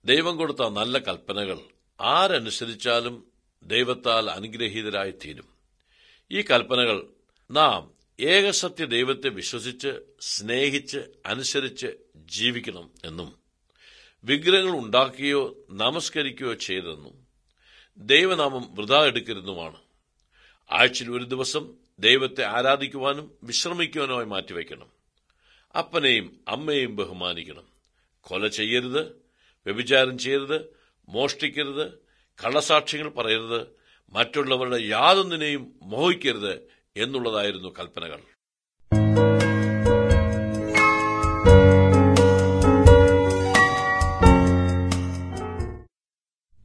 ദൈവം കൊടുത്ത നല്ല കൽപ്പനകൾ ആരനുസരിച്ചാലും ദൈവത്താൽ അനുഗ്രഹീതരായി തീരും ഈ കൽപ്പനകൾ നാം ഏകസത്യ ദൈവത്തെ വിശ്വസിച്ച് സ്നേഹിച്ച് അനുസരിച്ച് ജീവിക്കണം എന്നും വിഗ്രഹങ്ങൾ ഉണ്ടാക്കുകയോ നമസ്കരിക്കുകയോ ചെയ്തെന്നും ദൈവനാമം വൃതാ എടുക്കരുതുമാണ് ആഴ്ചയിൽ ഒരു ദിവസം ദൈവത്തെ ആരാധിക്കുവാനും വിശ്രമിക്കുവാനുമായി മാറ്റിവെക്കണം അപ്പനെയും അമ്മയെയും ബഹുമാനിക്കണം കൊല ചെയ്യരുത് വ്യഭിചാരം ചെയ്യരുത് മോഷ്ടിക്കരുത് കള്ളസാക്ഷ്യങ്ങൾ പറയരുത് മറ്റുള്ളവരുടെ യാതൊന്നിനെയും മോഹിക്കരുത് എന്നുള്ളതായിരുന്നു കൽപ്പനകൾ